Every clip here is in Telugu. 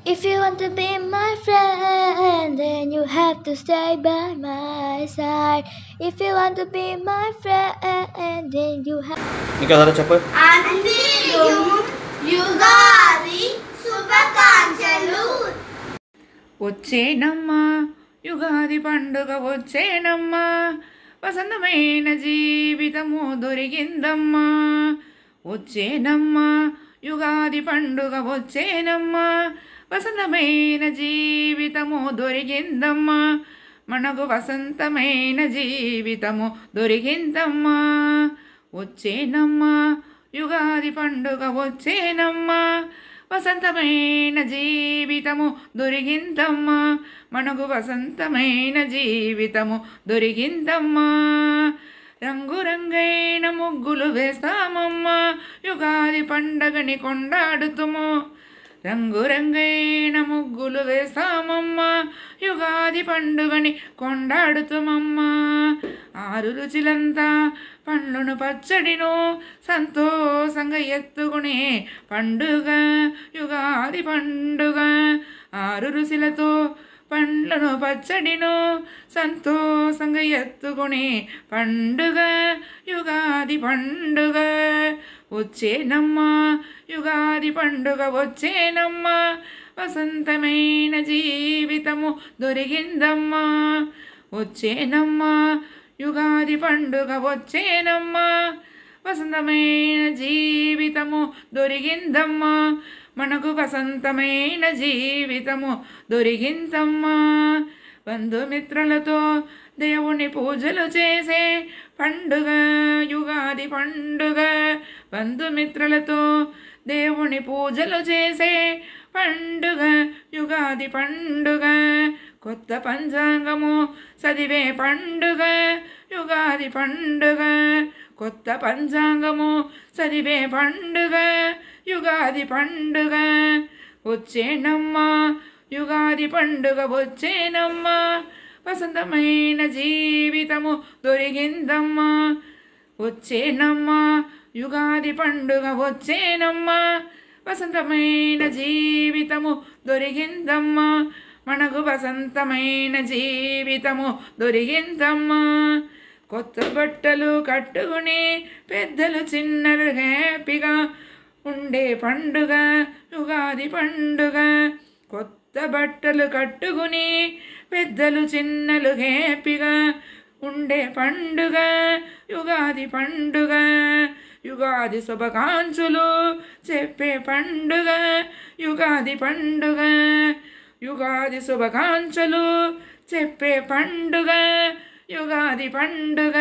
If you want to be my friend, then you have to stay by my side. If you want to be my friend, then you have. ఇంకా సరే చెప్పు అందరూ యుగాది శుభాకాంక్షలు వచ్చేనమ్మా యుగాది పండుగ వచ్చేనమ్మా వసంతమైన జీవితము దొరికిందమ్మా వచ్చేనమ్మా యుగాది పండుగ వచ్చేనమ్మా వసంతమైన జీవితము దొరికిందమ్మా మనకు వసంతమైన జీవితము దొరికిందమ్మా వచ్చేనమ్మా యుగాది పండుగ వచ్చేనమ్మా వసంతమైన జీవితము దొరికిందమ్మా మనకు వసంతమైన జీవితము దొరికిందమ్మా రంగురంగైన ముగ్గులు వేస్తామమ్మా యుగాది పండగని కొండాడుతుము రంగురంగైన ముగ్గులు వేస్తామమ్మా యుగాది పండుగని కొండాడుతుమమ్మా ఆరు రుచులంతా పండ్లను పచ్చడిను సంతోషంగా ఎత్తుకునే పండుగ యుగాది పండుగ ఆరు రుచులతో పండ్లను పచ్చడిను సంతోషంగా ఎత్తుకునే పండుగ యుగాది పండుగ వచ్చేనమ్మా యుగాది పండుగ వచ్చేనమ్మా వసంతమైన జీవితము దొరికిందమ్మా వచ్చేనమ్మా యుగాది పండుగ వచ్చేనమ్మా వసంతమైన జీవితము దొరికిందమ్మా మనకు వసంతమైన జీవితము దొరికిందమ్మా బంధుమిత్రులతో దేవుని పూజలు చేసే పండుగ యుగాది పండుగ బంధుమిత్రులతో దేవుని పూజలు చేసే పండుగ యుగాది పండుగ కొత్త పంచాంగము చదివే పండుగ యుగాది పండుగ కొత్త పంచాంగము చదివే పండుగ యుగాది పండుగ వచ్చేనమ్మా యుగాది పండుగ వచ్చేనమ్మా వసంతమైన జీవితము దొరికిందమ్మా వచ్చేనమ్మా యుగాది పండుగ వచ్చేనమ్మా వసంతమైన జీవితము దొరికిందమ్మా మనకు వసంతమైన జీవితము దొరికిందమ్మా కొత్త బట్టలు కట్టుకుని పెద్దలు చిన్నలు హ్యాపీగా ఉండే పండుగ యుగాది పండుగ కొత్త బట్టలు కట్టుకుని పెద్దలు చిన్నలు హ్యాపీగా ఉండే పండుగ యుగాది పండుగ యుగాది శుభకాంక్షలు చెప్పే పండుగ యుగాది పండుగ యుగాది శుభకాంక్షలు చెప్పే పండుగ యుగాది పండుగ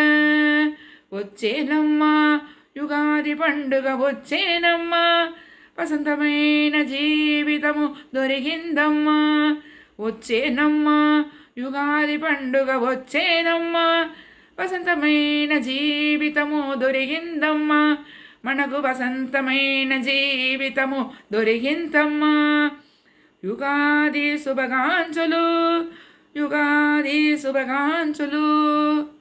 వచ్చేనమ్మా యుగాది పండుగ వచ్చేనమ్మా వసంతమైన జీవితము దొరికిందమ్మా వచ్చేనమ్మా యుగాది పండుగ వచ్చేనమ్మా వసంతమైన జీవితము దొరికిందమ్మా మనకు వసంతమైన జీవితము దొరికిందమ్మా యుగాది శుభకాంక్షలు యుగాది శుభకాంక్షలు